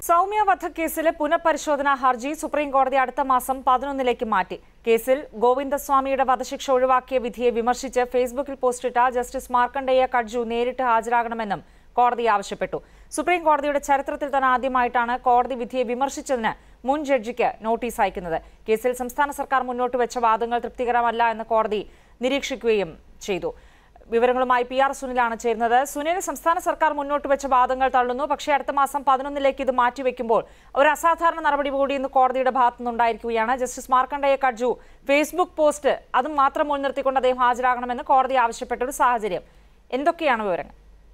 സൗമ്യ വധക്കേസിലെ പുനഃപരിശോധനാ ഹർജി സുപ്രീം കോടതി അടുത്ത മാസം പതിനൊന്നിലേക്ക് മാറ്റി കേസിൽ ഗോവിന്ദസ്വാമിയുടെ വധശിക്ഷ ഒഴിവാക്കിയ വിധിയെ വിമർശിച്ച് ഫേസ്ബുക്കിൽ പോസ്റ്റിട്ട ജസ്റ്റിസ് മാർക്കണ്ഡേയ കഡ്ജു നേരിട്ട് ഹാജരാകണമെന്നും കോടതി ആവശ്യപ്പെട്ടു സുപ്രീം കോടതിയുടെ ചരിത്രത്തിൽ തന്നെ ആദ്യമായിട്ടാണ് കോടതി വിധിയെ വിമർശിച്ചതിന് മുൻ ജഡ്ജിക്ക് നോട്ടീസ് അയക്കുന്നത് കേസിൽ സംസ്ഥാന സർക്കാർ മുന്നോട്ട് വെച്ച വാദങ്ങൾ തൃപ്തികരമല്ല എന്ന് കോടതി നിരീക്ഷിക്കുകയും ചെയ്തു വിവരങ്ങളുമായി പി ആർ സുനിലാണ് ചേരുന്നത് സുനിൽ സംസ്ഥാന സർക്കാർ മുന്നോട്ട് വെച്ച വാദങ്ങൾ തള്ളുന്നു പക്ഷേ അടുത്ത മാസം പതിനൊന്നിലേക്ക് ഇത് മാറ്റിവെക്കുമ്പോൾ ഒരു അസാധാരണ നടപടി കൂടി ഇന്ന് കോടതിയുടെ ഭാഗത്തു നിന്നുണ്ടായിരിക്കുകയാണ് justice Markandeya Katju Facebook post അതും മാത്രം മുൻനിർത്തിക്കൊണ്ട് അദ്ദേഹം ഹാജരാകണമെന്ന് കോടതി ആവശ്യപ്പെട്ട ഒരു സാഹചര്യം എന്തൊക്കെയാണ് വിവരങ്ങൾ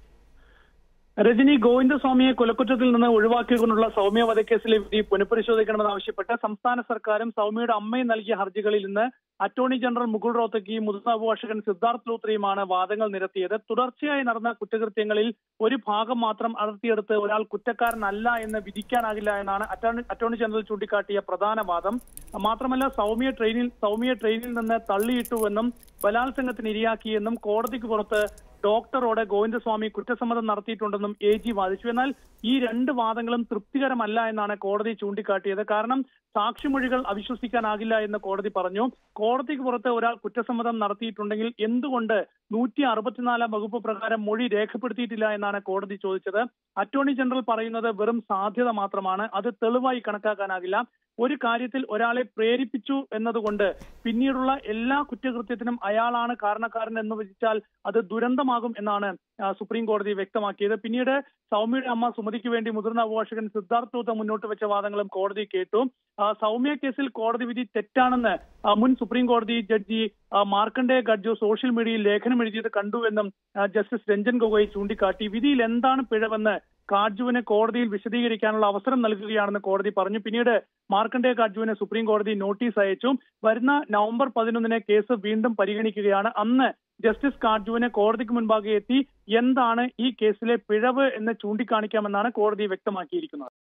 രജനി ഗോവിന്ദസ്വാമിയെ കൊലക്കുറ്റത്തിൽ നിന്ന് ഒഴിവാക്കിക്കൊണ്ടുള്ള സൗമ്യ വധക്കേസിലെ വിധി പുനഃപരിശോധിക്കണമെന്ന് ആവശ്യപ്പെട്ട് സംസ്ഥാന സർക്കാരും സൗമ്യയുടെ അമ്മയും നൽകിയ ഹർജികളിൽ ഇന്ന് അറ്റോർണി ജനറൽ മുകുൾ റോത്തക്കി മുതിർന്ന അഭിഭാഷകൻ സിദ്ധാർത്ഥ് ലൂത്രിയുമാണ് വാദങ്ങൾ നിരത്തിയത് തുടർച്ചയായി നടന്ന കുറ്റകൃത്യങ്ങളിൽ ഒരു ഭാഗം മാത്രം അടർത്തിയെടുത്ത് ഒരാൾ കുറ്റക്കാരനല്ല എന്ന് വിധിക്കാനാകില്ല എന്നാണ് അറ്റോർണി അറ്റോർണി ജനറൽ ചൂണ്ടിക്കാട്ടിയ പ്രധാന വാദം മാത്രമല്ല സൗമ്യ ട്രെയിനിൽ സൗമ്യ ട്രെയിനിൽ നിന്ന് തള്ളിയിട്ടുവെന്നും ബലാത്സംഗത്തിന് ഇരയാക്കിയെന്നും കോടതിക്ക് പുറത്ത് ഡോക്ടറോട് ഗോവിന്ദസ്വാമി കുറ്റസമ്മതം നടത്തിയിട്ടുണ്ടെന്നും എ ജി വാദിച്ചു എന്നാൽ ഈ രണ്ട് വാദങ്ങളും തൃപ്തികരമല്ല എന്നാണ് കോടതി ചൂണ്ടിക്കാട്ടിയത് കാരണം സാക്ഷിമൊഴികൾ അവിശ്വസിക്കാനാകില്ല എന്ന് കോടതി പറഞ്ഞു കോടതിക്ക് പുറത്ത് ഒരാൾ കുറ്റസമ്മതം നടത്തിയിട്ടുണ്ടെങ്കിൽ എന്തുകൊണ്ട് നൂറ്റി അറുപത്തിനാലാം വകുപ്പ് പ്രകാരം മൊഴി രേഖപ്പെടുത്തിയിട്ടില്ല എന്നാണ് കോടതി ചോദിച്ചത് അറ്റോർണി ജനറൽ പറയുന്നത് വെറും സാധ്യത മാത്രമാണ് അത് തെളിവായി കണക്കാക്കാനാകില്ല ഒരു കാര്യത്തിൽ ഒരാളെ പ്രേരിപ്പിച്ചു എന്നതുകൊണ്ട് പിന്നീടുള്ള എല്ലാ കുറ്റകൃത്യത്തിനും അയാളാണ് കാരണക്കാരൻ എന്ന് വിധിച്ചാൽ അത് ദുരന്തമാകും എന്നാണ് ആ, സുപ്രീം കോടതി വ്യക്തമാക്കിയത് പിന്നീട് സൗമ്യയുടെ അമ്മ സുമതിക്ക് വേണ്ടി മുതിർന്ന അഭിഭാഷകൻ സിദ്ധാർത്ഥ് ലൂത്ത മുന്നോട്ട് വെച്ച വാദങ്ങളും കോടതി കേട്ടു ആ, സൗമ്യ കേസിൽ കോടതി വിധി തെറ്റാണെന്ന് ആ, മുൻ സുപ്രീം കോടതി ജഡ്ജി ആ, മാർക്കണ്ഡേയ ഗഡ്ജു സോഷ്യൽ മീഡിയയിൽ ലേഖനം എഴുതിയത് കണ്ടുവെന്നും ആ, ജസ്റ്റിസ് രഞ്ജൻ ഗൊഗോയ് ചൂണ്ടിക്കാട്ടി വിധിയിൽ എന്താണ് പിഴവെന്ന് കാഡ്ജുവിന് കോടതിയിൽ വിശദീകരിക്കാനുള്ള അവസരം നൽകുകയാണെന്ന് കോടതി പറഞ്ഞു പിന്നീട് മാർക്കണ്ഡേയ കാഡ്ജുവിന് സുപ്രീം കോടതി നോട്ടീസ് അയച്ചു വരുന്ന നവംബർ പതിനൊന്നിന് കേസ് വീണ്ടും പരിഗണിക്കുകയാണ് അന്ന് ജസ്റ്റിസ് കാഡ്ജുവിന് കോടതിക്ക് മുൻപാകെ എത്തി എന്താണ് ഈ കേസിലെ പിഴവ് എന്ന് ചൂണ്ടിക്കാണിക്കാമെന്നാണ് കോടതി വ്യക്തമാക്കിയിരിക്കുന്നത്